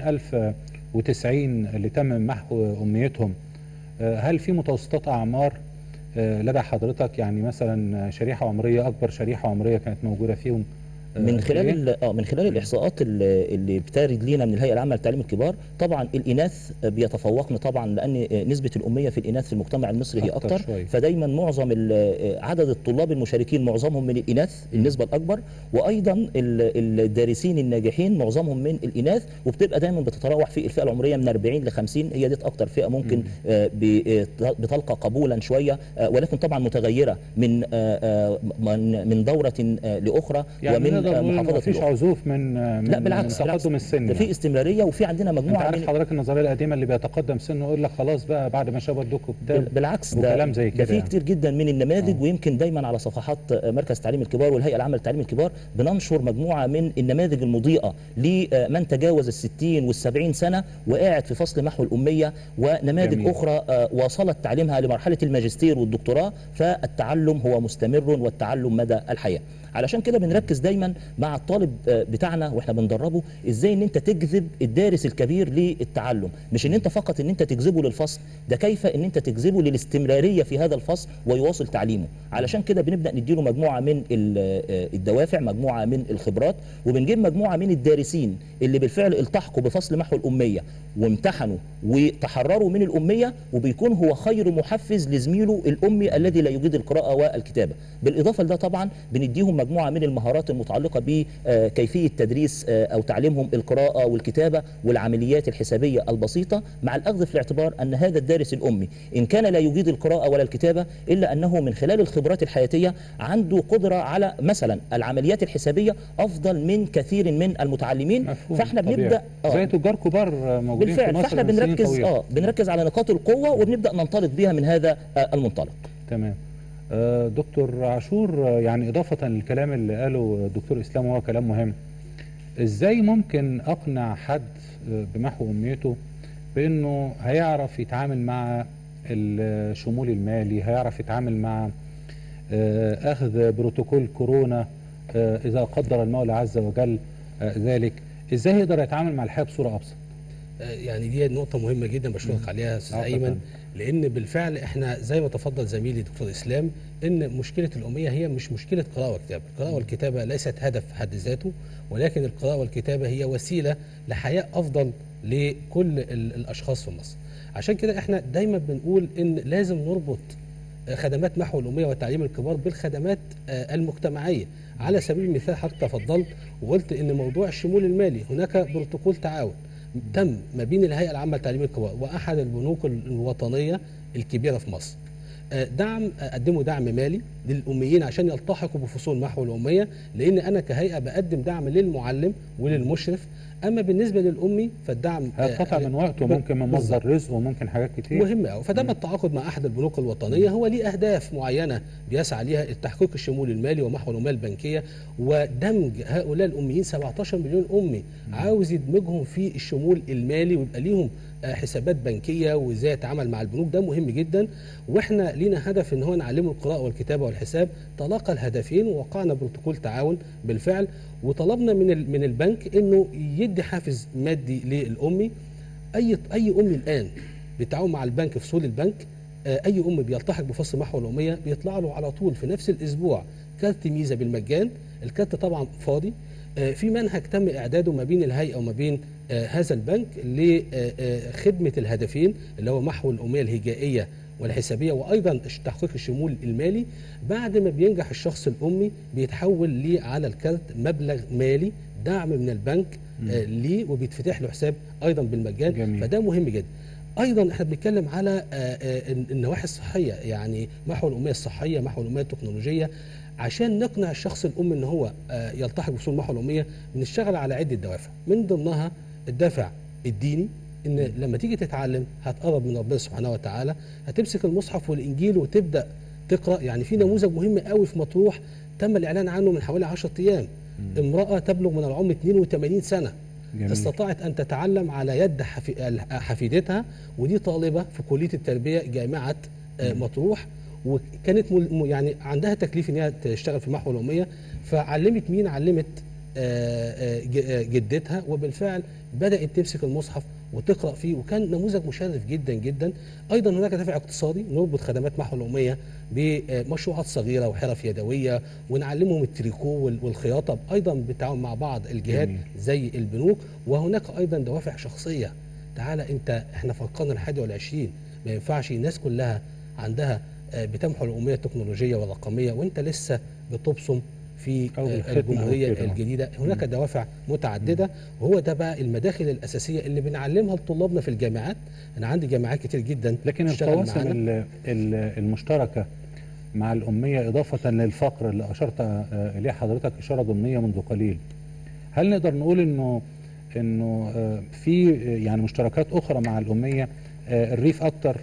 21090 اللي تم محو امنيتهم آه، هل في متوسطات اعمار آه، لدى حضرتك يعني مثلا شريحه عمريه اكبر شريحه عمريه كانت موجوده فيهم آه، من قد خلال إيه؟ ال- اه من خلال الاحصاءات اللي اللي بترد لينا من الهيئه العامه للتعليم الكبار طبعا الاناث بيتفوقن طبعا لان نسبه الاميه في الاناث في المجتمع المصري هي أكتر اكتر شوية. فدايما معظم ال- عدد الطلاب المشاركين معظمهم من الاناث النسبه الاكبر وايضا ال- الدارسين الناجحين معظمهم من الاناث وبتبقى دايما بتتراوح في الفئه العمريه من 40 ل 50 هي دي اكتر فئه ممكن آه، ب- آه، بتلقى قبولا شويه آه، ولكن طبعا متغيره من آه، آه، من من دوره آه، لاخرى يعني ومن نقدر آه، نقول إن محافظه مفيش لأخرى. عزوف من آه، من لا بالعكس من بالعكس. تقدم السن ده في يعني. استمراريه وفي عندنا انت مجموعه عارف من حضرتك النظريه القديمه اللي بيتقدم سنه يقول لك خلاص بقى بعد ما شاب ادوك بال- كتاب بالعكس ده وكلام زي ده كده في يعني. كتير جدا من النماذج آه. ويمكن دايما على صفحات آه، مركز تعليم الكبار والهيئه العامه للتعليم الكبار بننشر مجموعه من النماذج المضيئه لمن تجاوز الستين والسبعين سنه وقاعد في فصل محو الاميه ونماذج جميل. اخرى آه، واصلت تعليمها لمرحله الماجستير والدكتوراه فالتعلم هو مستمر والتعلم مدى الحياه علشان كده بنركز دايما مع الطالب آه، بتاعنا واحنا بندربه ازاي ان انت تجذب الدارس الكبير للتعلم مش ان انت فقط ان انت تجذبه للفصل ده كيف ان انت تجذبه للاستمراريه في هذا الفصل ويواصل تعليمه علشان كده بنبدا نديله مجموعه من ال- آه، الدوافع مجموعه من الخبرات وبنجيب مجموعه من الدارسين اللي بالفعل التحقوا بفصل محو الاميه وامتحنوا وتحرروا من الاميه وبيكون هو خير محفز لزميله الامي الذي لا يجيد القراءه والكتابه بالاضافه لده طبعا بنديهم مجموعه من المهارات المتعلقه بكيفيه تدريس آه، او تعليمهم القراءه والكتابه والعمليات الحسابيه البسيطه مع الاخذ في الاعتبار ان هذا الدارس الامي ان كان لا يجيد القراءه ولا الكتابه الا انه من خلال الخبرات الحياتيه عنده قدره على مثلا العمليات الحسابيه افضل من كثير من المتعلمين مفهوم فاحنا طبيعي. بنبدا زي تجار كبار آه، موجودين في بالفعل مصر فاحنا من سنين بنركز طويلة. اه بنركز على نقاط القوه وبنبدا ننطلق بها من هذا آه، المنطلق تمام آه، دكتور عاشور آه، يعني إضافة للكلام اللي قاله الدكتور إسلام وهو كلام مهم إزاي ممكن أقنع حد آه، بمحو أمنيته بأنه هيعرف يتعامل مع الشمول المالي هيعرف يتعامل مع آه، أخذ بروتوكول كورونا آه، إذا قدر المولى عز وجل آه، ذلك إزاي يقدر يتعامل مع الحياة بصورة أبسط آه، يعني دي نقطة مهمة جدا بشكرك عليها يا استاذ عفواً. ايمن لان بالفعل احنا زي ما تفضل زميلي دكتور اسلام ان مشكلة الامية هي مش مشكلة قراءة وكتابة، القراءة والكتابة ليست هدف في حد ذاته ولكن القراءة والكتابة هي وسيلة لحياة افضل لكل ال- الاشخاص في مصر. عشان كده احنا دايما بنقول ان لازم نربط آه، خدمات محو الاميه والتعليم الكبار بالخدمات آه، المجتمعيه على سبيل المثال حضرتك تفضلت وقلت ان موضوع الشمول المالي هناك بروتوكول تعاون تم ما بين الهيئه العامه لتعليم الكبار واحد البنوك الوطنيه الكبيره في مصر آه، دعم آه، قدموا دعم مالي للاميين عشان يلتحقوا بفصول محو الاميه لان انا كهيئه بقدم دعم للمعلم وللمشرف اما بالنسبه للامي فالدعم آه، هيقتطع من وقته ب- ممكن من بالظبط. مصدر رزق وممكن حاجات كتير مهم قوي فده بالتعاقد مع احد البنوك الوطنيه هو ليه اهداف معينه بيسعى ليها التحقيق الشمول المالي ومحو الاميه البنكيه ودمج هؤلاء الاميين 17 مليون امي عاوز يدمجهم في الشمول المالي ويبقى ليهم آه، حسابات بنكيه وازاي يتعامل مع البنوك ده مهم جدا واحنا لينا هدف ان هو نعلمه القراءه والكتابه والحساب تلاقى الهدفين ووقعنا بروتوكول تعاون بالفعل وطلبنا من ال- من البنك انه يدي حافز مادي للامي اي اي ام الان بالتعاون مع البنك فصول البنك آه، اي ام بيلتحق بفصل محو الاميه بيطلع له على طول في نفس الاسبوع كارت ميزه بالمجان الكارت طبعا فاضي آه، في منهج تم اعداده ما بين الهيئه وما بين آه، هذا البنك لخدمه الهدفين اللي هو محو الاميه الهجائيه والحسابيه وايضا تحقيق الشمول المالي بعد ما بينجح الشخص الامي بيتحول ليه على الكارت مبلغ مالي دعم من البنك آه، ليه وبيتفتح له حساب ايضا بالمجان جميل. فده مهم جدا ايضا احنا بنتكلم على آه، آه، النواحي الصحيه يعني محو الاميه الصحيه محو الاميه التكنولوجيه عشان نقنع الشخص الام ان هو آه، يلتحق بفصول محو الاميه بنشتغل على عده دوافع من ضمنها الدافع الديني ان لما تيجي تتعلم هتقرب من ربنا سبحانه وتعالى هتمسك المصحف والانجيل وتبدا تقرا يعني في نموذج مهم قوي في مطروح تم الاعلان عنه من حوالي 10 ايام امراه تبلغ من العمر 82 سنه جميل. استطاعت ان تتعلم على يد حفي- حفيدتها ودي طالبه في كليه التربيه جامعه آه، مطروح وكانت مل- م- يعني عندها تكليف ان هي تشتغل في محو الاميه فعلمت مين علمت آه، آه، ج- آه، جدتها وبالفعل بدات تمسك المصحف وتقرا فيه وكان نموذج مشرف جدا جدا ايضا هناك دافع اقتصادي نربط خدمات محو الاميه بمشروعات صغيره وحرف يدويه ونعلمهم التريكو وال- والخياطه ايضا بالتعاون مع بعض الجهات جميل. زي البنوك وهناك ايضا دوافع شخصيه تعالى انت احنا في القرن الحادي والعشرين ما ينفعش الناس كلها عندها آه، بتمحو الاميه التكنولوجيه والرقميه وانت لسه بتبصم في أو آه، بالختم أو الجمهوريه كده. الجديده هناك دوافع متعدده وهو ده بقى المداخل الاساسيه اللي بنعلمها لطلابنا في الجامعات انا عندي جامعات كتير جدا لكن بتشتغل القواسم معانا. ال- ال- المشتركة مع الأمية إضافة للفقر اللي أشرت آه، إليه حضرتك إشارة ضمنية منذ قليل هل نقدر نقول إنه إنه آه، في آه، يعني مشتركات أخرى مع الأمية آه، الريف أكتر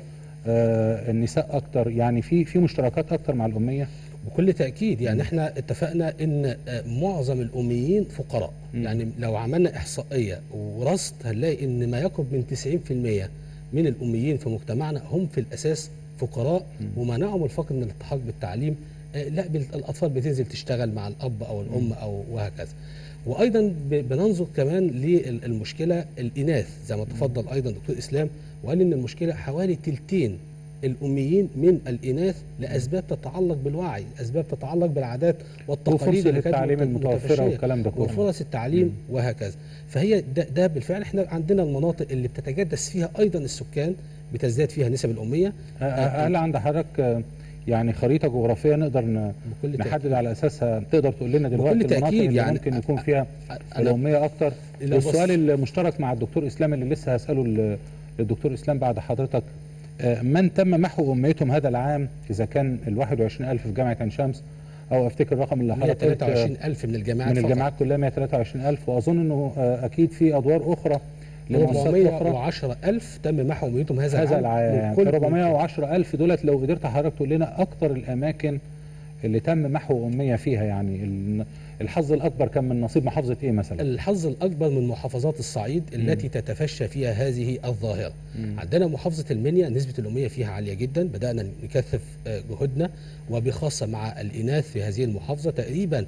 آه، النساء أكتر يعني في في مشتركات أكتر مع الأمية بكل تأكيد يعني احنا اتفقنا ان آه، معظم الأميين فقراء مم. يعني لو عملنا إحصائية ورصد هنلاقي ان ما يقرب من 90% من الأميين في مجتمعنا هم في الأساس فقراء مم. ومنعهم الفقر من الالتحاق بالتعليم آه، لا بال- الأطفال بتنزل تشتغل مع الأب أو الأم أو وهكذا وأيضا ب- بننظر كمان للمشكلة الإناث زي ما تفضل أيضا دكتور إسلام وقال ان المشكلة حوالي تلتين الأميين من الإناث لأسباب تتعلق بالوعي أسباب تتعلق بالعادات والتقاليد وفرصة اللي كانت التعليم مت- المتوفرة متفشية. والكلام ده كله وفرص التعليم مم. وهكذا فهي ده, ده بالفعل احنا عندنا المناطق اللي بتتجدس فيها أيضا السكان بتزداد فيها نسب الأمية آه، آه، هل عند حضرتك آه، يعني خريطة جغرافية نقدر ن- بكل نحدد تأكيد على أساسها تقدر تقول لنا دلوقتي بكل المناطق تأكيد اللي يعني ممكن أ- يكون أ- فيها أنا الأمية أكتر لا بص- والسؤال المشترك مع الدكتور إسلام اللي لسه هسأله ل- للدكتور إسلام بعد حضرتك آه، من تم محو أميتهم هذا العام إذا كان ال 21000 في جامعة عين شمس أو أفتكر الرقم اللي حضرتك قلت، آه، 123 ألف من الجامعات من فقط. الجامعات كلها 123000 وأظن إنه آه، أكيد في أدوار أخرى لمؤسسات أخرى 410 ألف تم محو أميتهم هذا, هذا العام من العام كل- 410 ألف دولت لو قدرت حضرتك تقول لنا أكتر الأماكن اللي تم محو أمية فيها يعني ال- الحظ الأكبر كان من نصيب محافظة إيه مثلا؟ الحظ الأكبر من محافظات الصعيد التي تتفشى فيها هذه الظاهرة مم. عندنا محافظة المنيا نسبة الأمية فيها عالية جدا بدأنا نكثف آه، جهودنا وبخاصة مع الإناث في هذه المحافظة تقريبا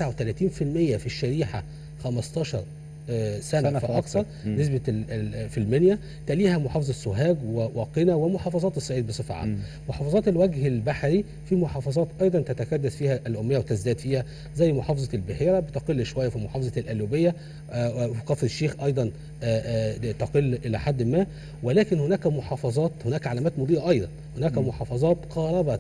39% في الشريحة 15 آه، سنة, سنة سنة فأكثر. فأكثر مم. نسبة ال- ال- في المنيا تليها محافظة سوهاج و- وقنا ومحافظات الصعيد بصفة عامة مم. محافظات الوجه البحري في محافظات ايضا تتكدس فيها الاميه وتزداد فيها زي محافظه البحيره بتقل شويه في محافظه القلوبيه آه، وفي كفر الشيخ ايضا آه، آه، تقل الى حد ما ولكن هناك محافظات هناك علامات مضيئه ايضا هناك مم. محافظات قاربت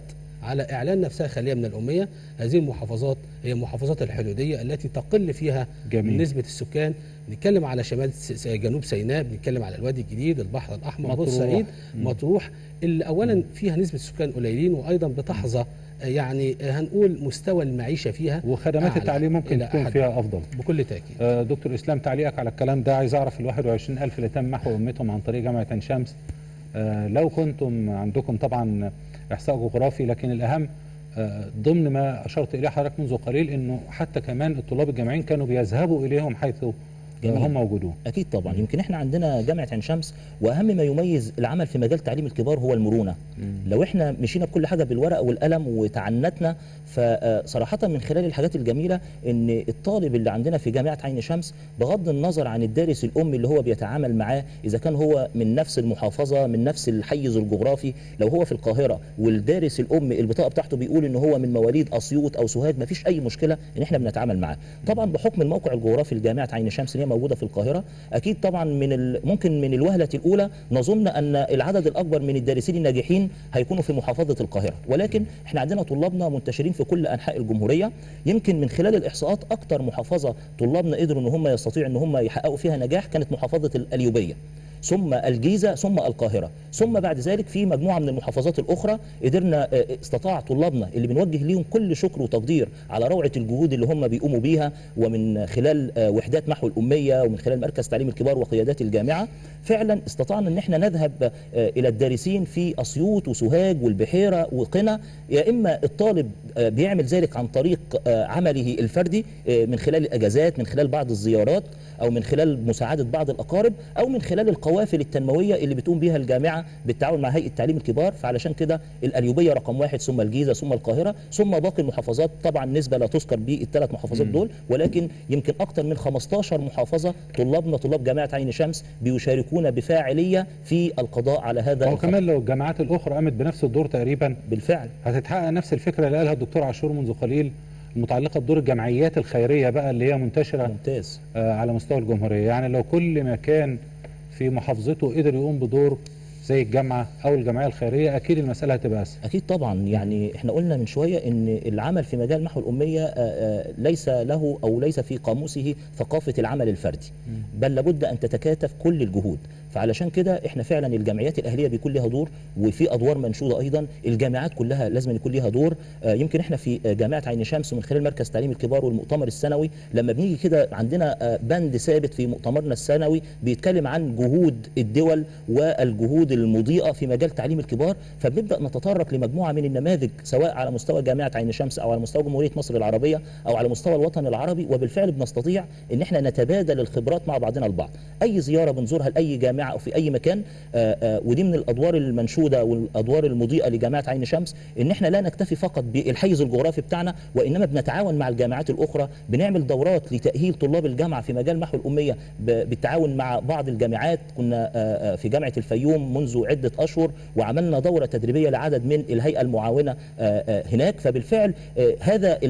على اعلان نفسها خاليه من الاميه هذه المحافظات هي المحافظات الحدوديه التي تقل فيها جميل. نسبه السكان بنتكلم على شمال س- س- جنوب سيناء بنتكلم على الوادي الجديد البحر الاحمر مطروح. بورسعيد مم. مطروح اللي اولا فيها نسبه سكان قليلين وايضا بتحظى آه، يعني آه، هنقول مستوى المعيشه فيها وخدمات أعلى التعليم ممكن إلى تكون حد. فيها افضل بكل تاكيد آه، دكتور اسلام تعليقك على الكلام ده عايز اعرف ال 21000 اللي تم محو امتهم عن طريق جامعه عين شمس آه، لو كنتم عندكم طبعا احصاء جغرافي لكن الاهم آه، ضمن ما اشرت اليه حضرتك منذ قليل انه حتى كمان الطلاب الجامعيين كانوا بيذهبوا اليهم حيث آه، جميل. هم موجودون اكيد طبعا يمكن احنا عندنا جامعه عين شمس واهم ما يميز العمل في مجال تعليم الكبار هو المرونه لو احنا مشينا بكل حاجه بالورقه والقلم وتعنتنا فصراحه من خلال الحاجات الجميله ان الطالب اللي عندنا في جامعه عين شمس بغض النظر عن الدارس الامي اللي هو بيتعامل معاه اذا كان هو من نفس المحافظه من نفس الحيز الجغرافي لو هو في القاهره والدارس الامي البطاقه بتاعته بيقول ان هو من مواليد اسيوط او سوهاج مفيش اي مشكله ان احنا بنتعامل معاه طبعا بحكم الموقع الجغرافي لجامعه عين شمس اللي هي موجوده في القاهره اكيد طبعا من ال... ممكن من الوهله الاولى نظن ان العدد الاكبر من الدارسين الناجحين هيكونوا في محافظه القاهره ولكن احنا عندنا طلابنا منتشرين في كل انحاء الجمهوريه يمكن من خلال الاحصاءات اكتر محافظه طلابنا قدروا ان هم يستطيعوا ان هم يحققوا فيها نجاح كانت محافظه القليوبيه ثم الجيزة ثم القاهرة ثم بعد ذلك في مجموعة من المحافظات الأخرى قدرنا آه، استطاع طلابنا اللي بنوجه ليهم كل شكر وتقدير على روعة الجهود اللي هم بيقوموا بيها ومن خلال آه، وحدات محو الأمية ومن خلال مركز تعليم الكبار وقيادات الجامعة فعلا استطعنا ان احنا نذهب آه، الى الدارسين في اسيوط وسوهاج والبحيره وقنا يا اما الطالب آه، بيعمل ذلك عن طريق آه، عمله الفردي آه، من خلال الاجازات من خلال بعض الزيارات او من خلال مساعده بعض الاقارب او من خلال القوافل التنمويه اللي بتقوم بها الجامعه بالتعاون مع هيئه تعليم الكبار فعلشان كده القليوبيه رقم واحد ثم الجيزه ثم القاهره ثم باقي المحافظات طبعا نسبه لا تذكر بالثلاث محافظات دول ولكن يمكن اكثر من 15 محافظه طلابنا طلاب جامعه عين شمس بيشاركون بفاعليه في القضاء على هذا هو الخطر. كمان لو الجامعات الاخرى قامت بنفس الدور تقريبا بالفعل هتتحقق نفس الفكره اللي قالها الدكتور عاشور منذ قليل المتعلقه بدور الجمعيات الخيريه بقى اللي هي منتشره ممتاز آه، على مستوى الجمهوريه يعني لو كل مكان في محافظته قدر يقوم بدور زي الجامعه او الجمعيه الخيريه اكيد المساله هتبقى اسهل اكيد طبعا يعني احنا قلنا من شويه ان العمل في مجال محو الاميه آه، آه، ليس له او ليس في قاموسه ثقافه العمل الفردي بل لابد ان تتكاتف كل الجهود فعلشان كده احنا فعلا الجمعيات الاهليه بيكون لها دور وفي ادوار منشوده ايضا الجامعات كلها لازم يكون لها دور آه، يمكن احنا في آه، جامعه عين شمس من خلال مركز تعليم الكبار والمؤتمر السنوي لما بنيجي كده عندنا آه، بند ثابت في مؤتمرنا السنوي بيتكلم عن جهود الدول والجهود المضيئه في مجال تعليم الكبار فبنبدا نتطرق لمجموعه من النماذج سواء على مستوى جامعه عين شمس او على مستوى جمهوريه مصر العربيه او على مستوى الوطن العربي وبالفعل بنستطيع ان احنا نتبادل الخبرات مع بعضنا البعض اي زياره بنزورها لاي جامعه او في اي مكان آه، آه، ودي من الادوار المنشوده والادوار المضيئه لجامعه عين شمس ان احنا لا نكتفي فقط بالحيز الجغرافي بتاعنا وانما بنتعاون مع الجامعات الاخرى بنعمل دورات لتاهيل طلاب الجامعه في مجال محو الاميه ب- بالتعاون مع بعض الجامعات كنا آه، آه، في جامعه الفيوم منذ عده اشهر وعملنا دوره تدريبيه لعدد من الهيئه المعاونه آه، آه، هناك فبالفعل آه، هذا ال-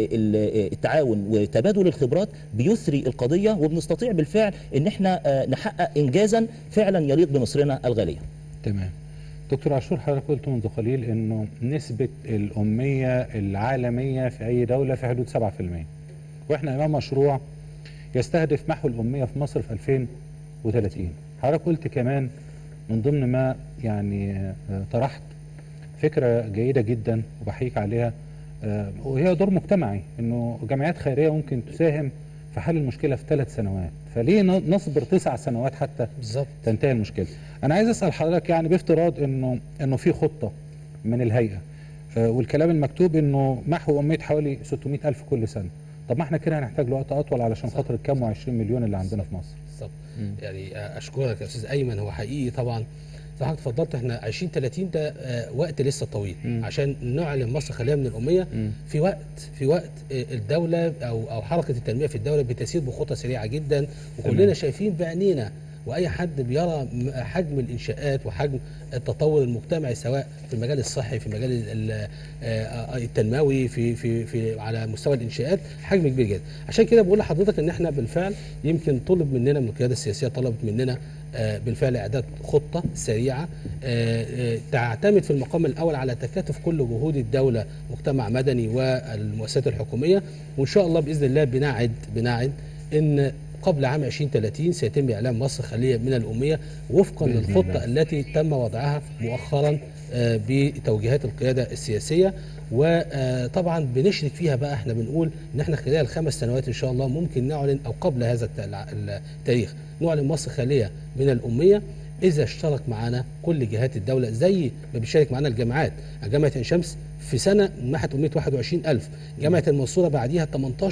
ال- التعاون وتبادل الخبرات بيثري القضيه وبنستطيع بالفعل ان احنا آه، نحقق انجازا فعلا يليق بمصرنا الغاليه تمام دكتور عاشور حضرتك قلت منذ قليل انه نسبه الاميه العالميه في اي دوله في حدود 7% واحنا امام مشروع يستهدف محو الاميه في مصر في 2030 حضرتك قلت كمان من ضمن ما يعني آه، طرحت فكره جيده جدا وبحييك عليها آه، وهي دور مجتمعي انه جمعيات خيريه ممكن تساهم في حل المشكله في ثلاث سنوات فليه ن- نصبر تسع سنوات حتى بالظبط تنتهي المشكله انا عايز اسال حضرتك يعني بافتراض انه انه في خطه من الهيئه آه، والكلام المكتوب انه محو اميه حوالي 600 الف كل سنه طب ما احنا كده هنحتاج لوقت اطول علشان صح. خاطر الكام و20 مليون اللي عندنا في مصر بالظبط يعني اشكرك يا استاذ ايمن هو حقيقي طبعا زي ما حضرتك اتفضلت احنا 2030 ده آه، وقت لسه طويل مم. عشان نعلن مصر خاليه من الاميه مم. في وقت في وقت آه، الدوله او او حركه التنميه في الدوله بتسير بخطى سريعه جدا وكلنا تمام. شايفين بعينينا واي حد بيرى م- حجم الانشاءات وحجم التطور المجتمعي سواء في المجال الصحي في المجال ال- ال- آه، التنموي في في في على مستوى الانشاءات حجم كبير جدا عشان كده بقول لحضرتك ان احنا بالفعل يمكن طلب مننا من القياده السياسيه طلبت مننا آه، بالفعل اعداد خطه سريعه آه، آه، تعتمد في المقام الاول على تكاتف كل جهود الدوله مجتمع مدني والمؤسسات الحكوميه وان شاء الله باذن الله بنعد بنعد ان قبل عام 2030 سيتم اعلان مصر خاليه من الاميه وفقا بإذن للخطه الله. التي تم وضعها مؤخرا آه، بتوجيهات القياده السياسيه وطبعا بنشرك فيها بقى احنا بنقول ان احنا خلال خمس سنوات ان شاء الله ممكن نعلن او قبل هذا الت- الع- التاريخ نعلن مصر خاليه من الاميه اذا اشترك معنا كل جهات الدوله زي ما بيشارك معنا الجامعات جامعه عين شمس في سنه منحت اميه 21000 جامعه المنصوره بعديها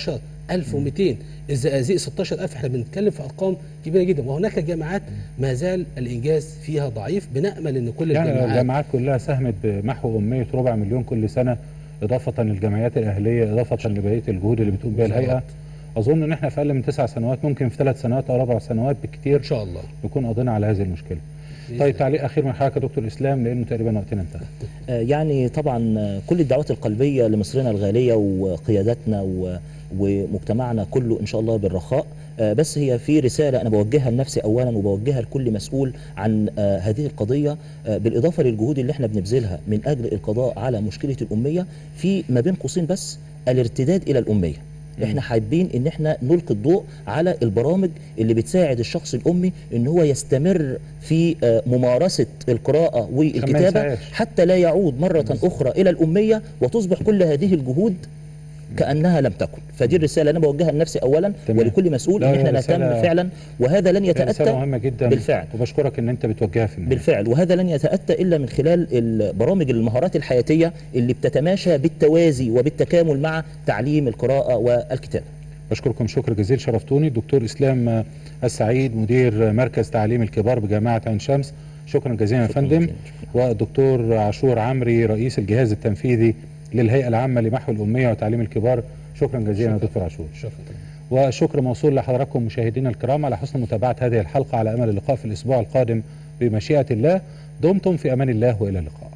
18200 الزقازيق 16000 احنا بنتكلم في ارقام كبيره جدا وهناك جامعات ما زال الانجاز فيها ضعيف بنامل ان كل يعني لو الجامعات الجامعات كلها ساهمت بمحو أمية ربع مليون كل سنة إضافة للجمعيات الأهلية إضافة لبقية الجهود اللي بتقوم بها الهيئة أظن إن إحنا في أقل من تسع سنوات ممكن في ثلاث سنوات أو أربع سنوات ان بالكتير شاء الله نكون قضينا على هذه المشكلة طيب تعليق أخير من حضرتك يا دكتور إسلام لأنه تقريبا وقتنا انتهى آه، يعني طبعا آه، كل الدعوات القلبية لمصرنا الغالية وقياداتنا و- ومجتمعنا كله إن شاء الله بالرخاء آه، بس هي في رسالة أنا بوجهها لنفسي أولا وبوجهها لكل مسؤول عن آه، هذه القضية آه، بالإضافة للجهود اللي احنا بنبذلها من أجل القضاء على مشكلة الأمية في ما بين قوسين بس الارتداد إلى الأمية احنا حابين ان احنا نلقي الضوء على البرامج اللي بتساعد الشخص الامي ان هو يستمر في آه، ممارسه القراءه والكتابه ينساهاش. حتى لا يعود مره اخرى الى الاميه وتصبح كل هذه الجهود كانها لم تكن فدي الرساله انا بوجهها لنفسي اولا تمام. ولكل مسؤول لا، ان احنا رسالة- نهتم فعلا وهذا لن رسالة يتاتى مهمة جدا بالفعل. وبشكرك إن أنت بتوجهها في النهاية بالفعل وهذا لن يتأتى إلا من خلال البرامج المهارات الحياتية اللي بتتماشى بالتوازي وبالتكامل مع تعليم القراءة والكتابة بشكركم شكر جزيل شرفتوني الدكتور اسلام السعيد مدير مركز تعليم الكبار بجامعه عين شمس شكرا جزيلا يا شكراً فندم جزيلاً. والدكتور عاشور عمري رئيس الجهاز التنفيذي للهيئه العامه لمحو الاميه وتعليم الكبار شكرا جزيلا يا دكتور عاشور شكرا وشكر موصول لحضراتكم مشاهدينا الكرام على حسن متابعه هذه الحلقه على امل اللقاء في الاسبوع القادم بمشيئه الله دمتم في امان الله والى اللقاء